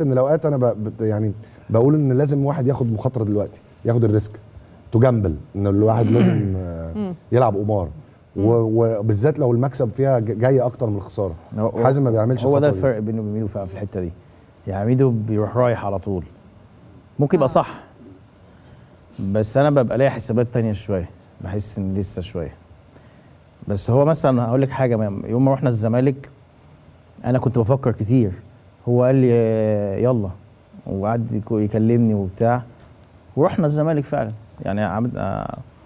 ان الاوقات انا ب... ب- يعني بقول ان لازم واحد ياخد مخاطره دلوقتي ياخد الريسك تجامبل ان الواحد لازم آه، يلعب قمار و- وبالذات لو المكسب فيها ج- جاي اكتر من الخساره هو- حازم ما بيعملش هو ده الخطوة دي. الفرق بينه وبين ميدو فعلا في الحته دي يعني ميدو بيروح رايح على طول ممكن يبقى آه. صح بس انا ببقى ليا حسابات تانية شويه بحس ان لسه شويه بس هو مثلا هقول لك حاجه ما- يوم ما رحنا الزمالك انا كنت بفكر كتير هو قال لي آه، يلا وقعد يكو- يكلمني وبتاع ورحنا الزمالك فعلا يعني عملنا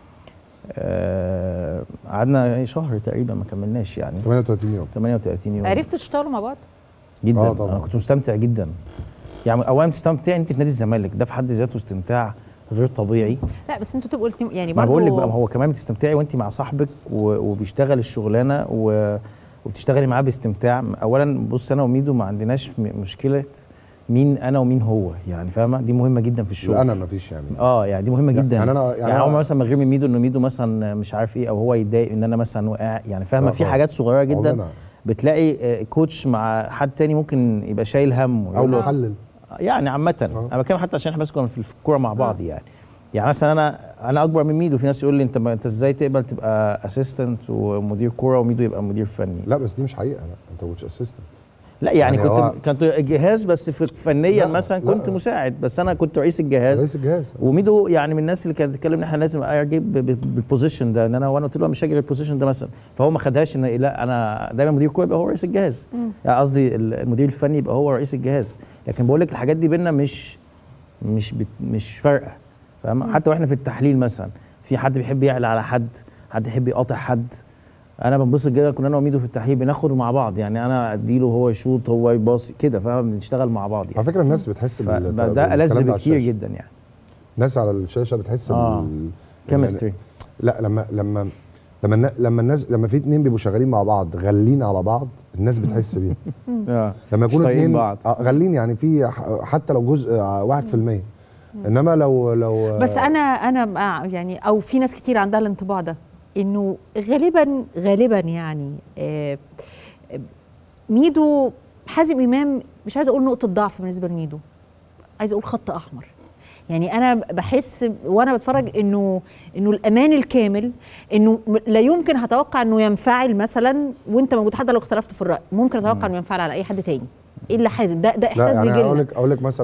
آه، قعدنا شهر تقريبا ما كملناش يعني 38 يوم 38 يوم عرفتوا تشتغلوا مع بعض جدا آه طبعاً. انا كنت مستمتع جدا يعني اولا تستمتع انت في نادي الزمالك ده في حد ذاته استمتاع غير طبيعي لا بس انتوا تبقوا الاتنين- يعني ما برضه بقول لك بقى ما هو كمان بتستمتعي وانت مع صاحبك و- وبيشتغل الشغلانه و... وبتشتغلي معاه باستمتاع اولا بص انا وميدو ما عندناش م- مشكله مين انا ومين هو يعني فاهمه دي مهمه جدا في الشغل لا انا ما فيش يعني اه يعني دي مهمه يعني جدا أنا- يعني يعني, يعني أنا- عمر مثلا ما غير من ميدو انه ميدو مثلا مش عارف ايه او هو يتضايق ان انا مثلا وقع يعني فاهمه لا في خالص. حاجات صغيره جدا عمرنا. بتلاقي آه، كوتش مع حد تاني ممكن يبقى شايل هم او ويقول له محلل يعني عامة آه. انا بتكلم حتى عشان احنا بس كنا في الكورة مع بعض يعني يعني مثلا انا انا اكبر من ميدو في ناس يقول لي انت ما انت ازاي تقبل تبقى اسيستنت ومدير كورة وميدو يبقى مدير فني لا بس دي مش حقيقه لا انت مش اسيستنت لا يعني, يعني هو- كنت كنت جهاز بس في فنيا لا، مثلا لا. كنت مساعد بس انا كنت رئيس الجهاز رئيس الجهاز وميدو يعني من الناس اللي كانت بتتكلم ان احنا لازم اجيب ب- ب- بالبوزيشن ده ان انا وانا قلت له مش هاجي بالبوزيشن ده مثلا فهو ما خدهاش ان لا انا دايما مدير كوره يبقى هو رئيس الجهاز يعني قصدي ال- المدير الفني يبقى هو رئيس الجهاز لكن بقول لك الحاجات دي بينا مش مش بت مش فارقه فاهم حتى واحنا في التحليل مثلا في حد بيحب يعلى على حد حد يحب يقاطع حد انا بنبسط جدا كنا انا وميدو في التحليل بناخد مع بعض يعني انا اديله هو يشوط هو يباصي كده فاهم بنشتغل مع بعض على يعني فكره الناس بتحس بال- فده بالكلام ألذ ده على بكتير الشاشة. جدا يعني الناس على الشاشه بتحس آه. بال كيمستري لا لما لما لما النا- لما الناس لما في اتنين بيبقوا شغالين مع بعض غالين على بعض الناس بتحس بيها اه لما مش يكونوا طايقين اتنين بعض. آه، غالين يعني في ح- حتى لو جزء آه، واحد في المية انما لو لو بس انا انا مع- يعني او في ناس كتير عندها الانطباع ده انه غالبا غالبا يعني آه، آه، ميدو حازم امام مش عايزه اقول نقطه ضعف بالنسبه لميدو عايزه اقول خط احمر يعني انا بحس وانا بتفرج انه انه الامان الكامل انه م- لا يمكن هتوقع انه ينفعل مثلا وانت موجود حتى لو اختلفت في الراي ممكن اتوقع انه ينفعل على اي حد تاني الا حازم ده ده لا احساس يعني بيجي اقول لنا لك اقول لك مثلا